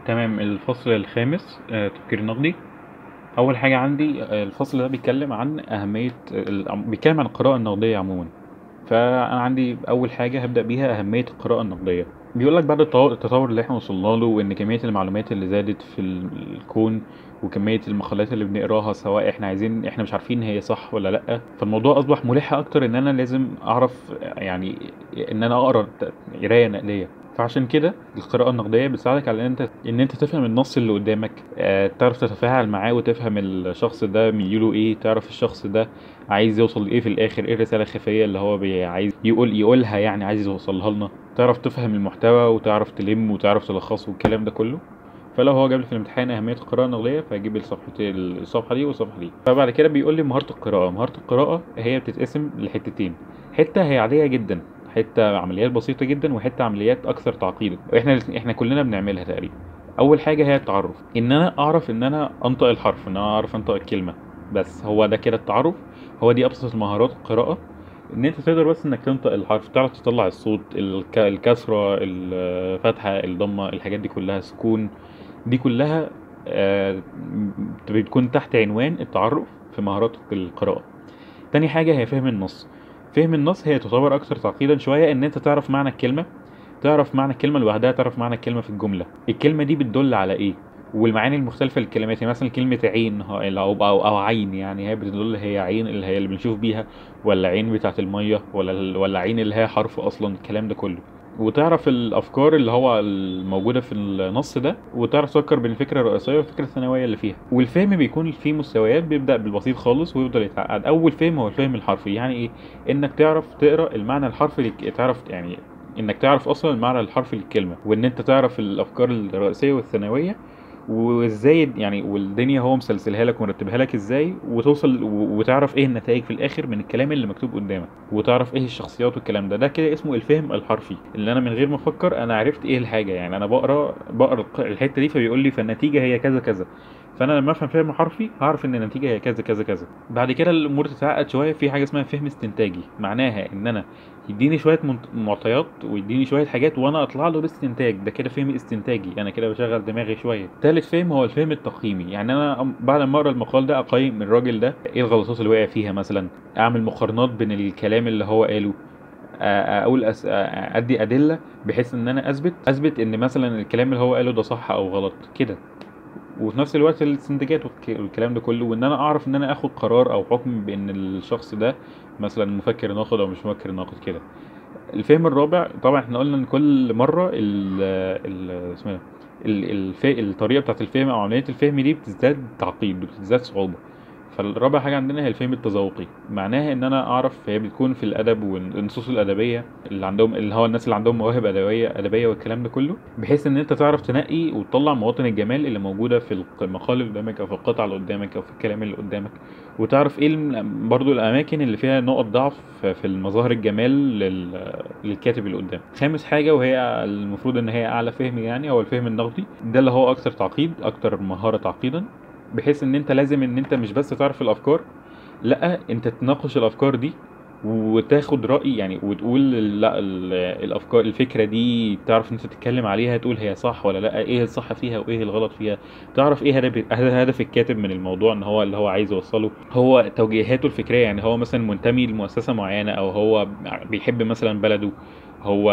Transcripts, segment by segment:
تمام الفصل الخامس آه، تفكير نقدي اول حاجه عندي آه، الفصل ده بيتكلم عن اهميه ال- بيتكلم عن القراءه النقديه عموما فانا عندي اول حاجه هبدا بيها اهميه القراءه النقديه بيقول لك بعد التطور التطور اللي احنا وصلنا له وان كميه المعلومات اللي زادت في ال- الكون وكميه المقالات اللي بنقراها سواء احنا عايزين احنا مش عارفين هي صح ولا لا فالموضوع اصبح ملح اكتر ان انا لازم اعرف يعني ان انا اقرا ت- قرايه نقديه فعشان كده القراءة النقدية بتساعدك على ان انت ان انت تفهم النص اللي قدامك آه، تعرف تتفاعل معاه وتفهم الشخص ده ميوله ايه تعرف الشخص ده عايز يوصل لايه في الاخر ايه الرسالة الخفية اللي هو بي- عايز يقول يقولها يعني عايز يوصلها لنا تعرف تفهم المحتوى وتعرف تلم وتعرف تلخصه والكلام ده كله فلو هو جاب لي في الامتحان اهميه القراءه النقديه فهجيب الصفحه الصفحه دي والصفحه دي فبعد كده بيقول لي مهاره القراءه مهاره القراءه هي بتتقسم لحتتين حته هي عاديه جدا حته عمليات بسيطه جدا وحته عمليات اكثر تعقيدا احنا احنا كلنا بنعملها تقريبا اول حاجه هي التعرف ان انا اعرف ان انا انطق الحرف ان انا اعرف انطق الكلمه بس هو ده كده التعرف هو دي ابسط مهارات القراءه ان انت تقدر بس انك تنطق الحرف تعرف تطلع الصوت الك... الكسره الفتحه الضمه الحاجات دي كلها سكون دي كلها آه، بتكون تحت عنوان التعرف في مهارات القراءة تاني حاجة هي فهم النص فهم النص هي تعتبر أكثر تعقيدا شوية إن أنت تعرف معنى الكلمة تعرف معنى الكلمة لوحدها تعرف معنى الكلمة في الجملة الكلمة دي بتدل على إيه والمعاني المختلفة للكلمات يعني مثلا كلمة عين ها- أو, أو, أو عين يعني هي بتدل هي عين اللي هي اللي بنشوف بيها ولا عين بتاعت المية ولا ولا عين اللي هي حرف أصلا الكلام ده كله وتعرف الافكار اللي هو الموجوده في النص ده وتعرف تفكر بين الفكره الرئيسيه والفكره الثانويه اللي فيها والفهم بيكون فيه مستويات بيبدا بالبسيط خالص ويفضل يتعقد اول فهم هو الفهم الحرفي يعني ايه انك تعرف تقرا المعنى الحرفي لك... تعرف يعني انك تعرف اصلا المعنى الحرفي للكلمه وان انت تعرف الافكار الرئيسيه والثانويه وازاي يعني والدنيا هو مسلسلها لك ومرتبها لك ازاي وتوصل و- وتعرف ايه النتائج في الاخر من الكلام اللي مكتوب قدامك وتعرف ايه الشخصيات والكلام ده ده كده اسمه الفهم الحرفي اللي انا من غير ما افكر انا عرفت ايه الحاجه يعني انا بقرا بقرا الق- الحته دي فبيقول لي فالنتيجه هي كذا كذا فانا لما افهم فهم حرفي هعرف ان النتيجه هي كذا كذا كذا بعد كده الامور تتعقد شويه في حاجه اسمها فهم استنتاجي معناها ان انا يديني شويه منت- معطيات ويديني شويه حاجات وانا اطلع له باستنتاج ده كده فهم استنتاجي انا كده بشغل دماغي شويه تالت فهم هو الفهم التقييمي يعني انا أم- بعد ما اقرا المقال ده اقيم الراجل ده ايه الغلطات اللي وقع فيها مثلا اعمل مقارنات بين الكلام اللي هو قاله أ- اقول أس... أ- ادي ادله بحيث ان انا اثبت اثبت ان مثلا الكلام اللي هو قاله ده صح او غلط كده وفي نفس الوقت الاستنتاجات والك- والكلام ده كله وان انا اعرف ان انا اخد قرار او حكم بان الشخص ده مثلا مفكر ناقد او مش مفكر ناقد كده الفهم الرابع طبعا احنا قلنا ان كل مره ال ال اسمه إيه؟ ال- الف... الطريقه بتاعت الفهم او عمليه الفهم دي بتزداد تعقيد بتزداد صعوبه فالرابع حاجه عندنا هي الفهم التذوقي معناها ان انا اعرف هي بتكون في الادب والنصوص الادبيه اللي عندهم اللي هو الناس اللي عندهم مواهب ادبيه ادبيه والكلام ده كله بحيث ان انت تعرف تنقي وتطلع مواطن الجمال اللي موجوده في المقال اللي قدامك او في القطعه اللي قدامك او في الكلام اللي قدامك وتعرف ايه الم- برضو الاماكن اللي فيها نقط ضعف في المظاهر الجمال لل... للكاتب اللي قدام خامس حاجه وهي المفروض ان هي اعلى فهم يعني هو الفهم النقدي ده اللي هو اكثر تعقيد اكثر مهاره تعقيدا بحيث ان انت لازم ان انت مش بس تعرف الافكار لا انت تناقش الافكار دي وتاخد راي يعني وتقول لا ال- الافكار الفكره دي تعرف ان انت تتكلم عليها تقول هي صح ولا لا ايه الصح فيها وايه الغلط فيها تعرف ايه هدف هدف الكاتب من الموضوع ان هو اللي هو عايز يوصله هو توجيهاته الفكريه يعني هو مثلا منتمي لمؤسسه معينه او هو بيحب مثلا بلده هو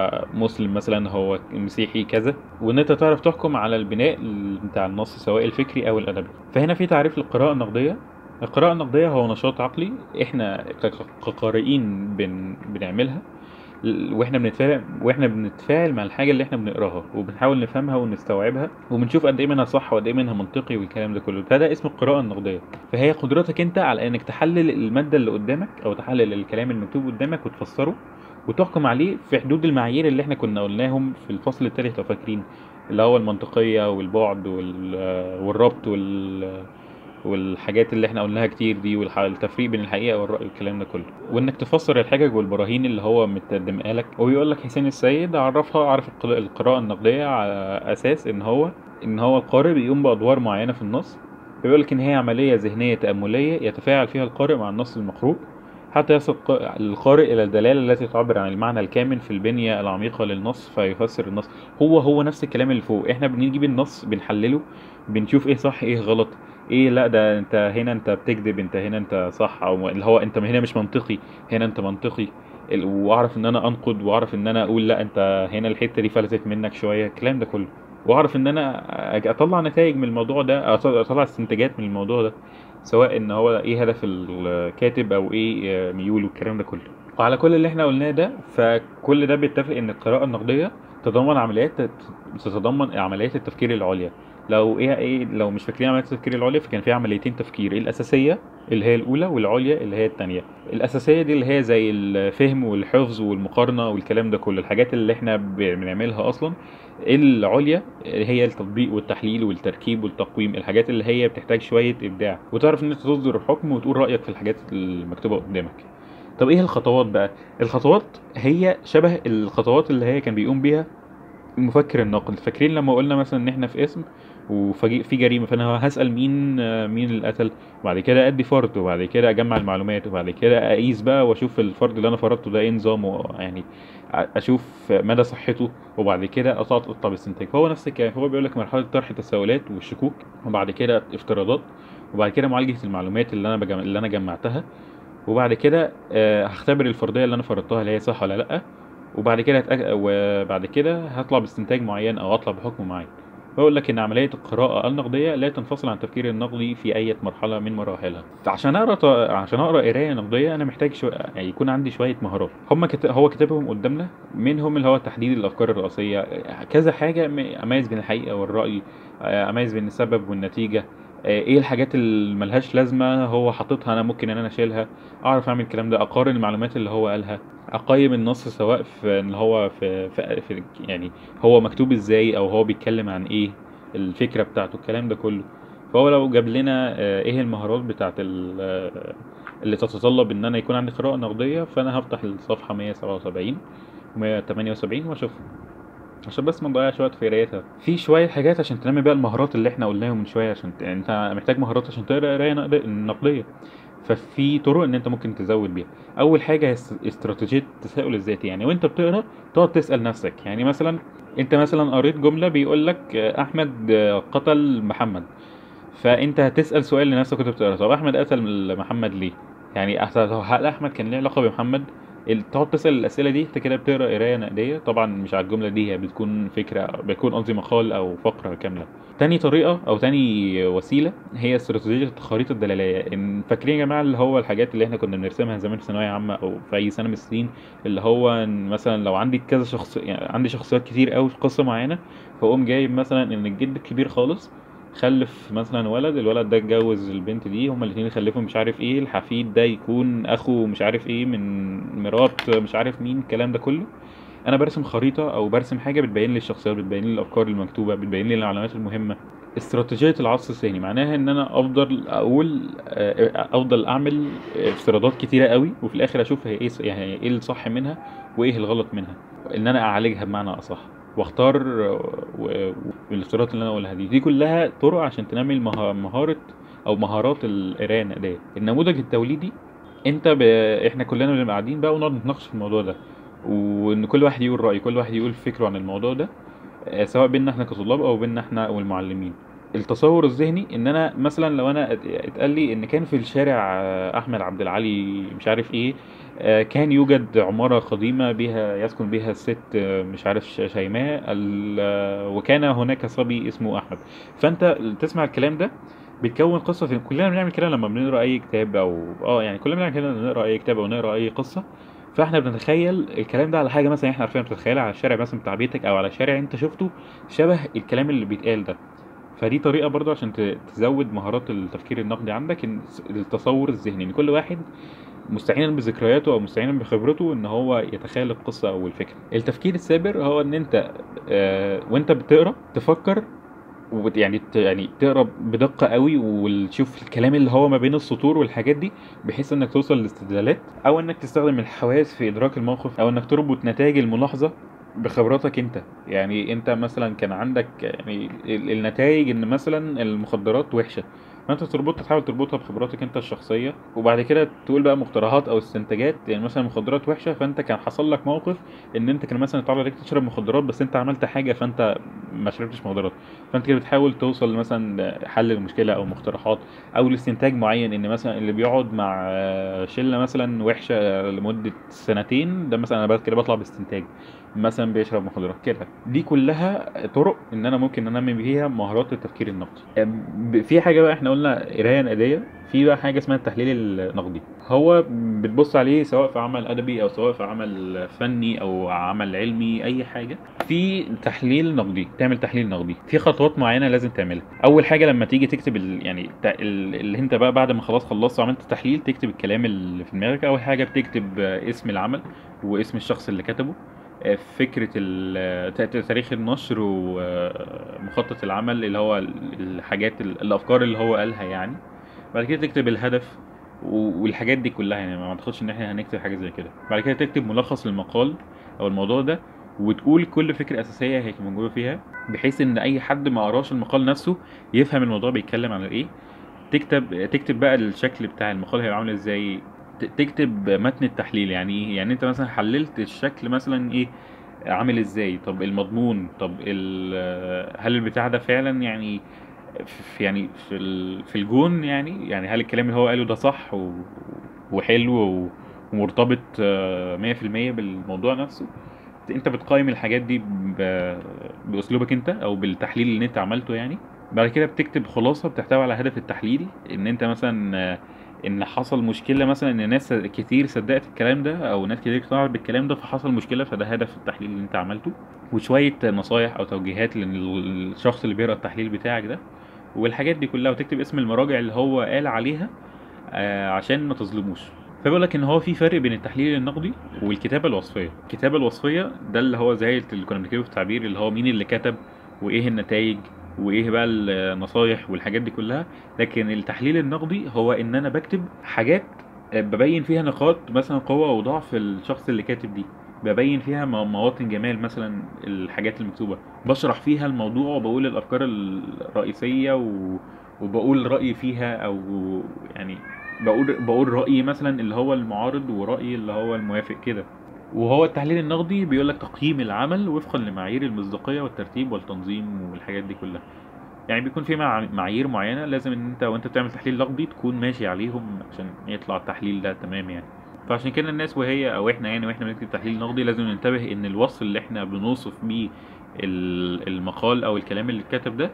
مسلم مثلا هو مسيحي كذا وان انت تعرف تحكم على البناء بتاع النص سواء الفكري او الادبي فهنا في تعريف للقراءه النقديه القراءة النقدية هو نشاط عقلي احنا ك- كقارئين بن... بنعملها ل- واحنا بنتفاعل واحنا بنتفاعل مع الحاجة اللي احنا بنقراها وبنحاول نفهمها ونستوعبها وبنشوف قد ايه منها صح وقد ايه منها منطقي والكلام ده كله فده اسم القراءة النقدية فهي قدرتك انت على انك تحلل المادة اللي قدامك او تحلل الكلام المكتوب قدامك وتفسره وتحكم عليه في حدود المعايير اللي احنا كنا قلناهم في الفصل الثالث لو فاكرين اللي هو المنطقية والبعد وال... والربط وال... والحاجات اللي احنا قلناها كتير دي والتفريق بين الحقيقه والراي والكلام ده كله وانك تفسر الحجج والبراهين اللي هو متقدمها لك وبيقول لك حسين السيد عرفها عرف القراءة- القراءه النقديه على اساس ان هو ان هو القارئ بيقوم بادوار معينه في النص بيقول لك ان هي عمليه ذهنيه تامليه يتفاعل فيها القارئ مع النص المقروء حتى يصل الق- القارئ إلى الدلالة التي تعبر عن المعنى الكامل في البنية العميقة للنص فيفسر النص هو هو نفس الكلام اللي فوق احنا بنجيب النص بنحلله بنشوف ايه صح ايه غلط ايه لا ده انت هنا انت بتكذب انت هنا انت صح او اللي هو انت هنا مش منطقي هنا انت منطقي ال- واعرف ان انا انقد واعرف ان انا اقول لا انت هنا الحتة دي فلتت منك شوية الكلام ده كله واعرف ان انا أج- اطلع نتائج من الموضوع ده أط- اطلع استنتاجات من الموضوع ده سواء ان هو ايه هدف الكاتب او ايه آه، ميوله الكلام ده كله وعلى كل اللي احنا قلناه ده فكل ده بيتفق ان القراءة النقدية تتضمن عمليات تتضمن عمليات التفكير العليا لو ايه ايه لو مش فاكرين عمليات التفكير العليا فكان في عمليتين تفكير الاساسيه اللي هي الاولى والعليا اللي هي الثانيه الاساسيه دي اللي هي زي الفهم والحفظ والمقارنه والكلام ده كله الحاجات اللي احنا ب- بنعملها اصلا العليا هي التطبيق والتحليل والتركيب والتقويم الحاجات اللي هي بتحتاج شويه ابداع وتعرف ان انت تصدر حكم وتقول رايك في الحاجات المكتوبه قدامك طب ايه الخطوات بقى الخطوات هي شبه الخطوات اللي هي كان بيقوم بيها مفكر الناقد فاكرين لما قلنا مثلا ان احنا في اسم وفي في جريمه فانا هسال مين آه، مين اللي قتل وبعد كده ادي فرد وبعد كده اجمع المعلومات وبعد كده اقيس بقى واشوف الفرد اللي انا فرضته ده ايه نظامه يعني ع- اشوف مدى صحته وبعد كده اقطع باستنتاج هو نفس الكلام هو بيقول لك مرحله طرح التساؤلات والشكوك وبعد كده افتراضات وبعد كده معالجه المعلومات اللي انا بجم... اللي انا جمعتها وبعد كده آه، هختبر الفرضيه اللي انا فرضتها اللي هي صح ولا لا وبعد كده هتأك... وبعد كده هطلع باستنتاج معين او اطلع بحكم معين بقول لك ان عمليه القراءه النقديه لا تنفصل عن التفكير النقدي في اي مرحله من مراحلها فعشان اقرا ط- عشان اقرا قرايه نقديه انا محتاج شو... يعني يكون عندي شويه مهارات هم كت... هو كتابهم قدامنا منهم اللي هو تحديد الافكار الرئيسيه كذا حاجه م- اميز بين الحقيقه والراي اميز بين السبب والنتيجه ايه الحاجات اللي ملهاش لازمه هو حاططها انا ممكن ان انا اشيلها اعرف اعمل الكلام ده اقارن المعلومات اللي هو قالها اقيم النص سواء في ان هو في, في, في يعني هو مكتوب ازاي او هو بيتكلم عن ايه الفكره بتاعته الكلام ده كله فهو لو جاب لنا آه، ايه المهارات بتاعت ال- آه، اللي تتطلب ان انا يكون عندي قراءه نقديه فانا هفتح الصفحه 177 و178 واشوفها عشان بس ما نضيعش وقت في قرايتها في شويه حاجات عشان تنمي بقى المهارات اللي احنا قلناهم من شويه عشان ت- يعني انت محتاج مهارات عشان تقرا قرايه نقد- نقديه ففي طرق ان انت ممكن تزود بيها اول حاجه هي است- استراتيجيه التساؤل الذاتي يعني وانت بتقرا تقعد تسال نفسك يعني مثلا انت مثلا قريت جمله بيقول لك آه، احمد آه، قتل محمد فانت هتسال سؤال لنفسك وانت بتقرا طب احمد قتل محمد ليه يعني أحسن- هل احمد كان ليه علاقه بمحمد ال- تقعد تسال الاسئله دي انت كده بتقرا قرايه نقديه طبعا مش على الجمله دي هي بتكون فكره بتكون قصدي مقال او فقره كامله تاني طريقه او تاني وسيله هي استراتيجيه الخريطه الدلاليه ان فاكرين يا جماعه اللي هو الحاجات اللي احنا كنا بنرسمها زمان في ثانويه عامه او في اي سنه من السنين اللي هو إن مثلا لو عندي كذا شخص يعني عندي شخصيات كتير قوي في قصه معينه فاقوم جايب مثلا ان الجد الكبير خالص خلف مثلا ولد الولد ده اتجوز البنت دي هما الاتنين خلفوا مش عارف ايه الحفيد ده يكون اخو مش عارف ايه من مرات مش عارف مين الكلام ده كله انا برسم خريطه او برسم حاجه بتبين لي الشخصيات بتبين لي الافكار المكتوبه بتبين لي المعلومات المهمه استراتيجيه العصر الثاني معناها ان انا افضل اقول آه، افضل اعمل افتراضات كتيره قوي وفي الاخر اشوف هي ايه يعني ايه الصح منها وايه الغلط منها ان انا اعالجها بمعنى اصح واختار آه، و- و- الافتراضات اللي انا اقولها دي دي كلها طرق عشان تنمي المها- مهاره او مهارات القرايه النقديه النموذج التوليدي انت ب... احنا كلنا بنبقى قاعدين بقى ونقعد نتناقش في الموضوع ده وان كل واحد يقول رايه كل واحد يقول فكره عن الموضوع ده آه، سواء بيننا احنا كطلاب او بيننا احنا والمعلمين التصور الذهني ان انا مثلا لو انا ات- اتقال لي ان كان في الشارع آه، احمد عبد العلي مش عارف ايه آه، كان يوجد عمارة قديمة بها يسكن بها الست آه، مش عارف ش- شيماء ال- آه، وكان هناك صبي اسمه احمد فانت تسمع الكلام ده بتكون قصة في كلنا بنعمل كده لما بنقرا اي كتاب او اه يعني كلنا بنعمل كده لما نقرا اي كتاب او نقرا اي قصة فاحنا بنتخيل الكلام ده على حاجة مثلا احنا عارفين بتتخيلها على الشارع مثلا بتاع بيتك او على شارع انت شفته شبه الكلام اللي بيتقال ده فدي طريقة برضو عشان ت- تزود مهارات التفكير النقدي عندك إن التصور الذهني ان كل واحد مستعينا بذكرياته او مستعينا بخبرته ان هو يتخيل القصة او الفكرة التفكير السابر هو ان انت آه وانت بتقرا تفكر وت- يعني ت- يعني تقرا بدقه قوي وتشوف الكلام اللي هو ما بين السطور والحاجات دي بحيث انك توصل لاستدلالات او انك تستخدم الحواس في ادراك الموقف او انك تربط نتائج الملاحظه بخبراتك انت يعني انت مثلا كان عندك يعني ال- النتائج ان مثلا المخدرات وحشه فانت تربطها تحاول تربطها بخبراتك انت الشخصيه وبعد كده تقول بقى مقترحات او استنتاجات يعني مثلا مخدرات وحشه فانت كان حصل لك موقف ان انت كان مثلا اتعرض عليك تشرب مخدرات بس انت عملت حاجه فانت ما شربتش مخدرات فانت كده بتحاول توصل مثلا حل المشكله او مقترحات او لاستنتاج معين ان مثلا اللي بيقعد مع شله مثلا وحشه لمده سنتين ده مثلا انا بعد كده بطلع باستنتاج مثلا بيشرب مخدرات كده دي كلها طرق ان انا ممكن انمي بيها مهارات التفكير النقدي أم، في حاجه بقى احنا قلنا قرايه نقديه في بقى حاجه اسمها التحليل النقدي هو بتبص عليه سواء في عمل ادبي او سواء في عمل فني او عمل علمي اي حاجه في تحليل نقدي تعمل تحليل نقدي في خطوات معينه لازم تعملها اول حاجه لما تيجي تكتب ال... يعني الت- ال- اللي انت بقى بعد ما خلاص خلصت وعملت تحليل تكتب الكلام اللي في دماغك اول حاجه بتكتب اسم العمل واسم الشخص اللي كتبه فكرة ال- ت- تاريخ النشر ومخطط العمل اللي هو الحاجات الأفكار اللي هو قالها يعني بعد كده تكتب الهدف و- والحاجات دي كلها يعني ما اعتقدش ان احنا هنكتب حاجة زي كده بعد كده تكتب ملخص للمقال او الموضوع ده وتقول كل فكرة أساسية هي موجودة فيها بحيث إن أي حد ما قراش المقال نفسه يفهم الموضوع بيتكلم عن إيه تكتب تكتب بقى الشكل بتاع المقال هيبقى عامل ازاي ت- تكتب متن التحليل يعني ايه يعني انت مثلا حللت الشكل مثلا ايه عامل ازاي طب المضمون طب ال- هل البتاع ده فعلا يعني في يعني في ال- في الجون يعني يعني هل الكلام اللي هو قاله ده صح و- وحلو و- ومرتبط آه، 100% بالموضوع نفسه انت بتقيم الحاجات دي ب- باسلوبك انت او بالتحليل اللي انت عملته يعني بعد كده بتكتب خلاصه بتحتوي على هدف التحليل ان انت مثلا آه، ان حصل مشكله مثلا ان ناس كتير صدقت الكلام ده او ناس كتير اقتنعت بالكلام ده فحصل مشكله فده هدف التحليل اللي انت عملته وشويه نصايح او توجيهات للشخص اللي بيقرا التحليل بتاعك ده والحاجات دي كلها وتكتب اسم المراجع اللي هو قال عليها آه، عشان ما تظلموش فبيقول لك ان هو في فرق بين التحليل النقدي والكتابه الوصفيه الكتابه الوصفيه ده اللي هو زي اللي كنا بنكتبه في التعبير اللي هو مين اللي كتب وايه النتائج وايه بقى النصايح والحاجات دي كلها لكن التحليل النقدي هو ان انا بكتب حاجات ببين فيها نقاط مثلا قوة وضعف الشخص اللي كاتب دي ببين فيها مو- مواطن جمال مثلا الحاجات المكتوبة بشرح فيها الموضوع وبقول الأفكار الرئيسية و... وبقول رأيي فيها أو يعني بقول بقول رأيي مثلا اللي هو المعارض ورأيي اللي هو الموافق كده وهو التحليل النقدي بيقول لك تقييم العمل وفقا لمعايير المصداقية والترتيب والتنظيم والحاجات دي كلها يعني بيكون في مع- معايير معينة لازم ان انت وانت بتعمل تحليل نقدي تكون ماشي عليهم عشان يطلع التحليل ده تمام يعني فعشان كده الناس وهي او احنا يعني واحنا بنكتب تحليل نقدي لازم ننتبه ان الوصف اللي احنا بنوصف بيه ال- المقال او الكلام اللي اتكتب ده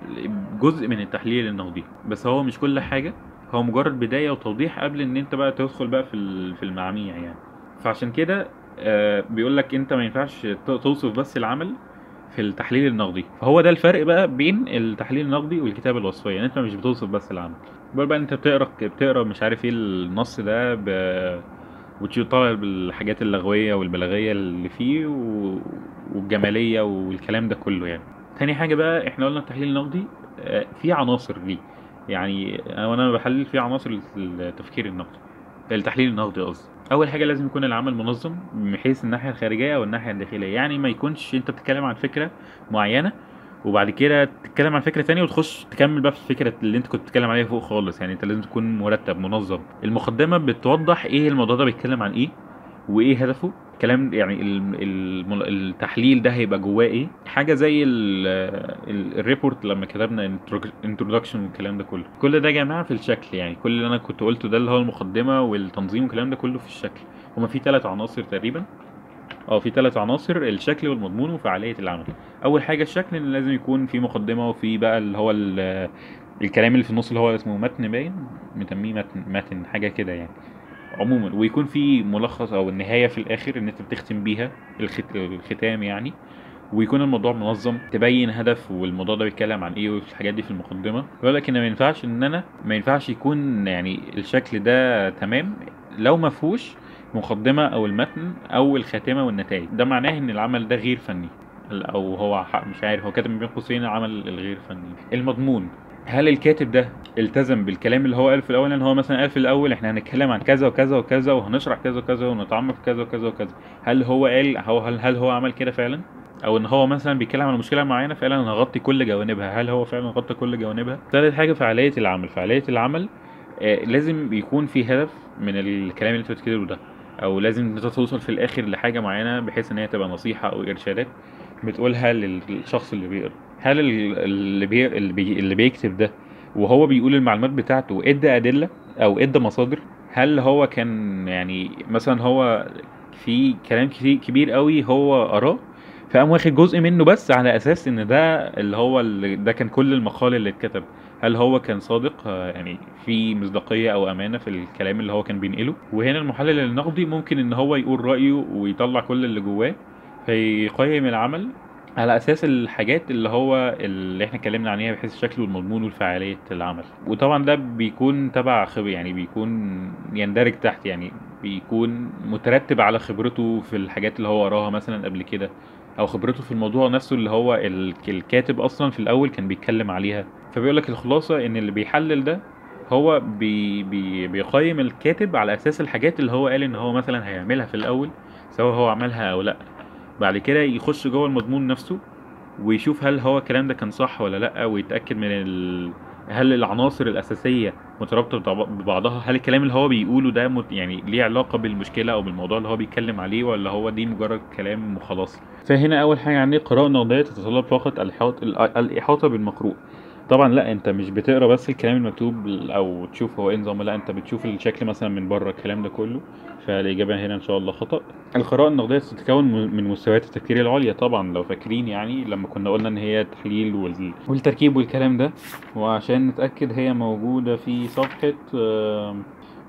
جزء من التحليل النقدي بس هو مش كل حاجة هو مجرد بداية وتوضيح قبل ان انت بقى تدخل بقى في ال- في المعاميع يعني فعشان كده آه، بيقول لك انت ما ينفعش ت- توصف بس العمل في التحليل النقدي فهو ده الفرق بقى بين التحليل النقدي والكتابه الوصفيه يعني انت مش بتوصف بس العمل بقول بقى انت بتقرا بتقرا مش عارف ايه النص ده ب... وتشوف طالع بالحاجات اللغويه والبلاغيه اللي فيه و... والجماليه والكلام ده كله يعني تاني حاجه بقى احنا قلنا التحليل النقدي آه، في عناصر ليه يعني انا وانا بحلل في عناصر التفكير النقدي التحليل النقدي قصدي اول حاجه لازم يكون العمل منظم من حيث الناحيه الخارجيه او الناحيه الداخليه يعني ما يكونش انت بتتكلم عن فكره معينه وبعد كده تتكلم عن فكره تانية وتخش تكمل بقى في الفكره اللي انت كنت بتتكلم عليها فوق خالص يعني انت لازم تكون مرتب منظم المقدمه بتوضح ايه الموضوع ده بيتكلم عن ايه وايه هدفه كلام يعني ال- ال- التحليل ده هيبقى جواه ايه حاجه زي ال- ال- الريبورت لما كتبنا انترودكشن والكلام ده كله كل ده يا جماعه في الشكل يعني كل اللي انا كنت قلته ده اللي هو المقدمه والتنظيم والكلام ده كله في الشكل هما في ثلاث عناصر تقريبا اه في ثلاث عناصر الشكل والمضمون وفعاليه العمل اول حاجه الشكل ان لازم يكون في مقدمه وفي بقى اللي هو ال- الكلام اللي في النص اللي هو اسمه متن باين مسميه متن متن حاجه كده يعني عموما ويكون في ملخص او النهايه في الاخر ان انت بتختم بيها الخت... الختام يعني ويكون الموضوع منظم تبين هدف والموضوع ده بيتكلم عن ايه والحاجات دي في المقدمه بيقول لك ان ما ينفعش ان انا ما ينفعش يكون يعني الشكل ده تمام لو ما فيهوش مقدمه او المتن او الخاتمه والنتائج ده معناه ان العمل ده غير فني او هو ح- مش عارف هو كاتب ما بين قوسين العمل الغير فني المضمون هل الكاتب ده التزم بالكلام اللي هو قال في الاول ان هو مثلا قال في الاول احنا هنتكلم عن كذا وكذا وكذا وهنشرح كذا وكذا ونتعمق في كذا وكذا وكذا هل هو قال هو هل, هل هو عمل كده فعلا او ان هو مثلا بيتكلم عن مشكله معينه فعلا انا هغطي كل جوانبها هل هو فعلا غطى كل جوانبها ثالث حاجه فعاليه العمل فعاليه العمل آه، لازم يكون في هدف من الكلام اللي انت بتكتبه ده او لازم ان انت توصل في الاخر لحاجه معينه بحيث ان هي تبقى نصيحه او ارشادات بتقولها للشخص اللي بيقرا هل ال- اللي بي... اللي, بي... اللي بيكتب ده وهو بيقول المعلومات بتاعته ادى ادله او ادى مصادر هل هو كان يعني مثلا هو في كلام كتير كبير قوي هو قراه فقام واخد جزء منه بس على اساس ان ده اللي هو اللي ده كان كل المقال اللي اتكتب هل هو كان صادق آه، يعني في مصداقية او امانة في الكلام اللي هو كان بينقله وهنا المحلل النقدي ممكن ان هو يقول رأيه ويطلع كل اللي جواه فيقيم العمل على اساس الحاجات اللي هو اللي احنا اتكلمنا عليها بحيث الشكل والمضمون والفعالية العمل وطبعا ده بيكون تبع خب يعني بيكون يندرج تحت يعني بيكون مترتب على خبرته في الحاجات اللي هو قراها مثلا قبل كده او خبرته في الموضوع نفسه اللي هو ال- الكاتب اصلا في الاول كان بيتكلم عليها فبيقول لك الخلاصه ان اللي بيحلل ده هو بي بي بيقيم الكاتب على اساس الحاجات اللي هو قال ان هو مثلا هيعملها في الاول سواء هو عملها او لا بعد كده يخش جوه المضمون نفسه ويشوف هل هو الكلام ده كان صح ولا لا ويتاكد من ال... هل العناصر الاساسيه مترابطه بتع- ببعضها هل الكلام اللي هو بيقوله ده مت... يعني ليه علاقه بالمشكله او بالموضوع اللي هو بيتكلم عليه ولا هو دي مجرد كلام وخلاص فهنا اول حاجه عندي قراءه نقديه تتطلب فقط الإحاطة, الاحاطه بالمقروء طبعا لا انت مش بتقرا بس الكلام المكتوب او تشوف هو ايه نظامه لا انت بتشوف الشكل مثلا من بره الكلام ده كله فالاجابه هنا ان شاء الله خطا القراءه النقديه تتكون م- من مستويات التفكير العليا طبعا لو فاكرين يعني لما كنا قلنا ان هي التحليل وال... والتركيب والكلام ده وعشان نتاكد هي موجوده في صفحه آم،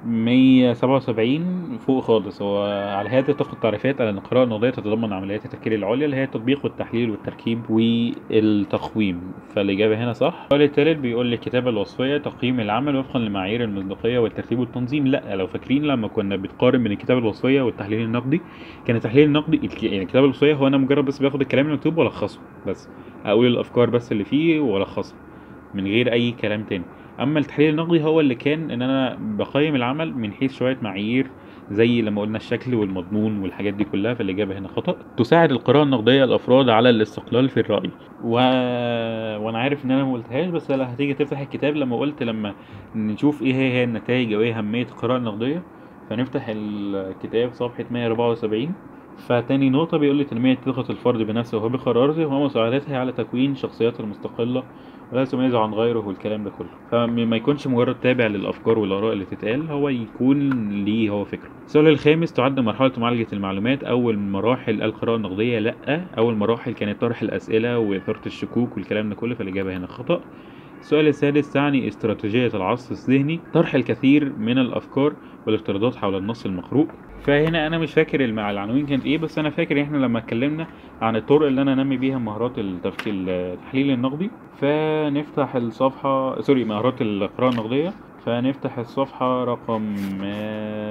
177 فوق خالص هو على هذا تاخد تعريفات على ان القراءة النقدية تتضمن عمليات التفكير العليا اللي هي التطبيق والتحليل والتركيب والتقويم فالإجابة هنا صح السؤال التالت بيقول لي الكتابة الوصفية تقييم العمل وفقا لمعايير المصداقية والترتيب والتنظيم لا لو فاكرين لما كنا بنقارن بين الكتابة الوصفية والتحليل النقدي كان التحليل النقدي الك- يعني الكتابة الوصفية هو أنا مجرد بس باخد الكلام المكتوب والخصه بس أقول الأفكار بس اللي فيه والخصها من غير أي كلام تاني اما التحليل النقدي هو اللي كان ان انا بقيم العمل من حيث شويه معايير زي لما قلنا الشكل والمضمون والحاجات دي كلها فالاجابه هنا خطا تساعد القراءه النقديه الافراد على الاستقلال في الراي و... وانا عارف ان انا ما قلتهاش بس لا هتيجي تفتح الكتاب لما قلت لما نشوف ايه هي هي النتائج او ايه اهميه القراءه النقديه فنفتح الكتاب صفحه 174 فتاني نقطة بيقول لي تنمية ثقة الفرد بنفسه وبقراراته ومساعدته على تكوين شخصياته المستقلة ولا تميز عن غيره والكلام ده كله فما يكونش مجرد تابع للافكار والاراء اللي تتقال هو يكون ليه هو فكره السؤال الخامس تعد مرحله معالجه المعلومات اول مراحل القراءه النقديه لا اول مراحل كانت طرح الاسئله واثاره الشكوك والكلام ده كله فالاجابه هنا خطا السؤال السادس تعني استراتيجية العصف الذهني طرح الكثير من الأفكار والافتراضات حول النص المقروء فهنا أنا مش فاكر الم- العناوين كانت إيه بس أنا فاكر إحنا لما اتكلمنا عن الطرق اللي أنا أنمي بيها مهارات التفكير التحليل النقدي فنفتح الصفحة سوري مهارات القراءة النقدية فنفتح الصفحة رقم آه،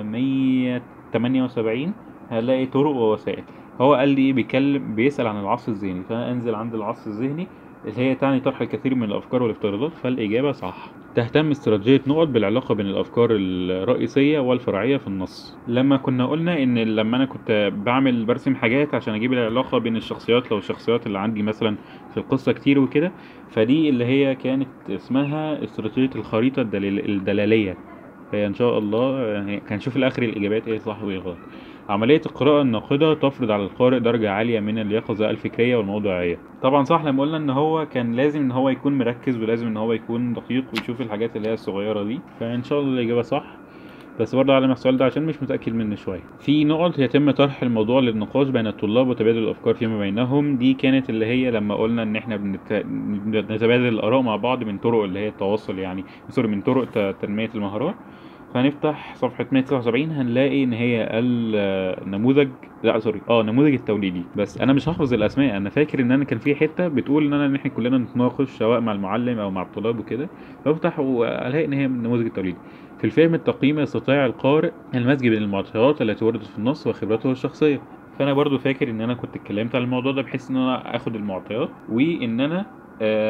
178 هنلاقي طرق ووسائل هو قال لي إيه بيتكلم بيسأل عن العصف الذهني فأنزل عند العصف الذهني اللي هي تعني طرح الكثير من الأفكار والافتراضات فالإجابة صح تهتم استراتيجية نقط بالعلاقة بين الأفكار الرئيسية والفرعية في النص لما كنا قلنا إن لما أنا كنت بعمل برسم حاجات عشان أجيب العلاقة بين الشخصيات لو الشخصيات اللي عندي مثلا في القصة كتير وكده فدي اللي هي كانت اسمها استراتيجية الخريطة الدليل الدلالية فهي إن شاء الله يعني هنشوف الآخر الإجابات إيه صح وإيه غلط عملية القراءة الناقدة تفرض على القارئ درجة عالية من اليقظة الفكرية والموضوعية طبعا صح لما قلنا ان هو كان لازم ان هو يكون مركز ولازم ان هو يكون دقيق ويشوف الحاجات اللي هي الصغيرة دي فان شاء الله الإجابة صح بس برضه على السؤال ده عشان مش متأكد منه شوية في نقط يتم طرح الموضوع للنقاش بين الطلاب وتبادل الأفكار فيما بينهم دي كانت اللي هي لما قلنا إن إحنا بنت... نتبادل الآراء مع بعض من طرق اللي هي التواصل يعني سوري من طرق ت- تنمية المهارات فهنفتح صفحة 179 هنلاقي إن هي النموذج لا سوري اه نموذج التوليدي بس أنا مش هحفظ الأسماء أنا فاكر إن أنا كان في حتة بتقول إن أنا إن إحنا كلنا نتناقش سواء مع المعلم أو مع الطلاب وكده فافتح وألاقي إن هي من النموذج التوليدي في الفهم التقييمي يستطيع القارئ المزج بين المعطيات التي وردت في النص وخبرته الشخصية فأنا برضو فاكر إن أنا كنت اتكلمت عن الموضوع ده بحيث إن أنا آخد المعطيات وإن أنا آه،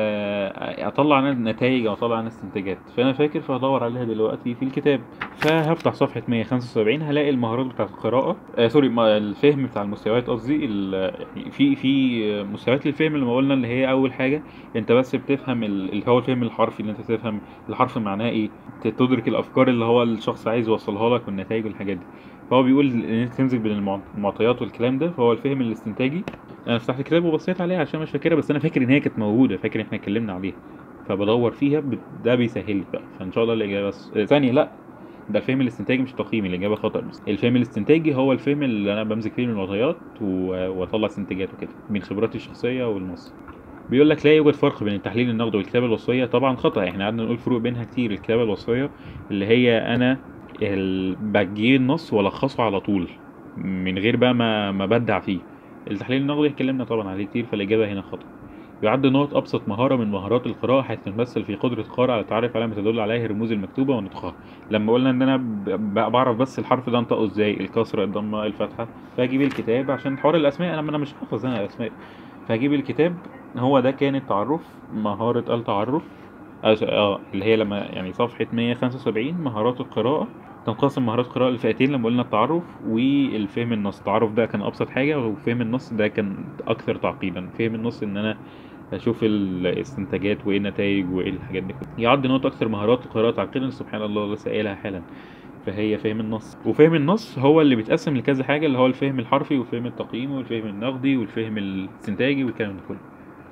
آه، اطلع انا نتائج او اطلع انا استنتاجات فانا فاكر فهدور عليها دلوقتي في الكتاب فهفتح صفحه 175 هلاقي المهارات بتاعه القراءه آه سوري ما- الفهم بتاع المستويات قصدي ال- يعني في في مستويات للفهم اللي ما قلنا اللي هي اول حاجه انت بس بتفهم ال- اللي هو الفهم الحرفي اللي انت تفهم الحرف معناه ايه ت- تدرك الافكار اللي هو الشخص عايز يوصلها لك والنتائج والحاجات دي فهو بيقول ان انت تمزج بين المع- المعطيات والكلام ده فهو الفهم الاستنتاجي انا فتحت الكتاب وبصيت عليها عشان مش فاكرها بس انا فاكر ان هي كانت موجوده فاكر ان احنا اتكلمنا عليها فبدور فيها ب- ده بيسهل لي بقى فان شاء الله الاجابه بس آه، ثانيه لا ده الفهم الاستنتاجي مش التقييمي الاجابه خطا بس الفهم الاستنتاجي هو الفهم اللي انا بمسك فيه من المعطيات و- واطلع استنتاجات وكده من خبراتي الشخصيه والنص بيقول لك لا يوجد فرق بين التحليل النقدي والكتابه الوصفيه طبعا خطا احنا قعدنا نقول فروق بينها كتير الكتابه الوصفيه اللي هي انا ال- بجيب النص والخصه على طول من غير بقى ما ما بدع فيه التحليل النقدي اتكلمنا طبعا عليه كتير فالاجابه هنا خطا يعد نقط ابسط مهاره من مهارات القراءه حيث تتمثل في قدره القارئ على التعرف على ما تدل عليه الرموز المكتوبه ونطقها لما قلنا ان انا ب- ب- بعرف بس الحرف ده انطقه ازاي الكسره الضمه الفتحه فاجيب الكتاب عشان حوار الاسماء انا انا مش حافظ انا الاسماء فاجيب الكتاب هو ده كان التعرف مهاره التعرف اه آه، اللي هي لما يعني صفحه 175 مهارات القراءه تنقسم مهارات القراءة لفئتين لما قلنا التعرف والفهم النص التعرف ده كان أبسط حاجة وفهم النص ده كان أكثر تعقيدا فهم النص إن أنا اشوف الاستنتاجات وايه النتائج وايه الحاجات دي كلها يعد نقطة اكثر مهارات القراءة تعقيدا سبحان الله لسه قايلها حالا فهي فهم النص وفهم النص هو اللي بيتقسم لكذا حاجة اللي هو الفهم الحرفي والفهم التقييمي والفهم النقدي والفهم الاستنتاجي والكلام ده كله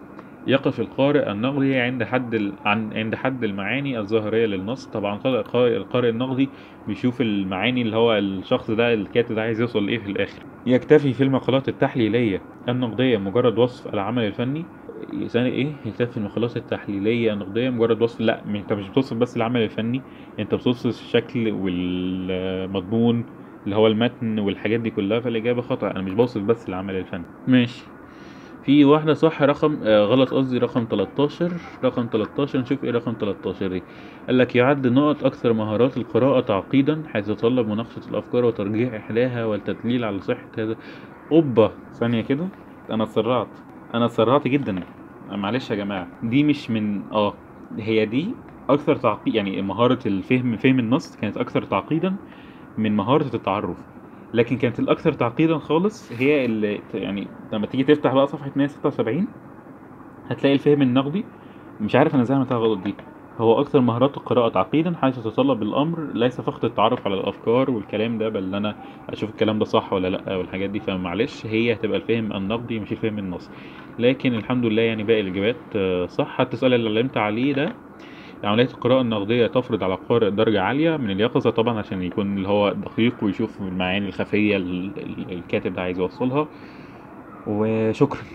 يقف القارئ النقدي عند حد ال... عن عند حد المعاني الظاهرية للنص طبعا القارئ القارئ النقدي بيشوف المعاني اللي هو الشخص ده الكاتب ده عايز يوصل لايه في الاخر يكتفي في المقالات التحليلية النقدية مجرد وصف العمل الفني ثاني ايه يكتفي في المقالات التحليلية النقدية مجرد وصف لا م- انت مش بتوصف بس العمل الفني انت بتوصف الشكل والمضمون اللي هو المتن والحاجات دي كلها فالإجابة خطأ أنا مش بوصف بس العمل الفني ماشي في واحدة صح رقم آه غلط قصدي رقم 13 رقم 13 نشوف ايه رقم 13 دي قال لك يعد نقط أكثر مهارات القراءة تعقيدا حيث يتطلب مناقشة الأفكار وترجيح إحداها والتدليل على صحة هذا أوبا ثانية كده أنا اتسرعت أنا اتسرعت جدا معلش يا جماعة دي مش من اه هي دي أكثر تعقيد يعني مهارة الفهم فهم النص كانت أكثر تعقيدا من مهارة التعرف لكن كانت الأكثر تعقيدا خالص هي اللي ت- يعني لما تيجي تفتح بقى صفحة 176 هتلاقي الفهم النقدي مش عارف أنا ازاي عملتها غلط دي هو أكثر مهارات القراءة تعقيدا حيث يتطلب الأمر ليس فقط التعرف على الأفكار والكلام ده بل أنا أشوف الكلام ده صح ولا لأ والحاجات دي فمعلش هي هتبقى الفهم النقدي مش الفهم النصي لكن الحمد لله يعني باقي الإجابات آه، صح حتى السؤال اللي علمت عليه ده عملية القراءة النقدية تفرض على القارئ درجة عالية من اليقظة طبعا عشان يكون اللي هو دقيق ويشوف المعاني الخفية اللي الكاتب ده عايز يوصلها وشكرا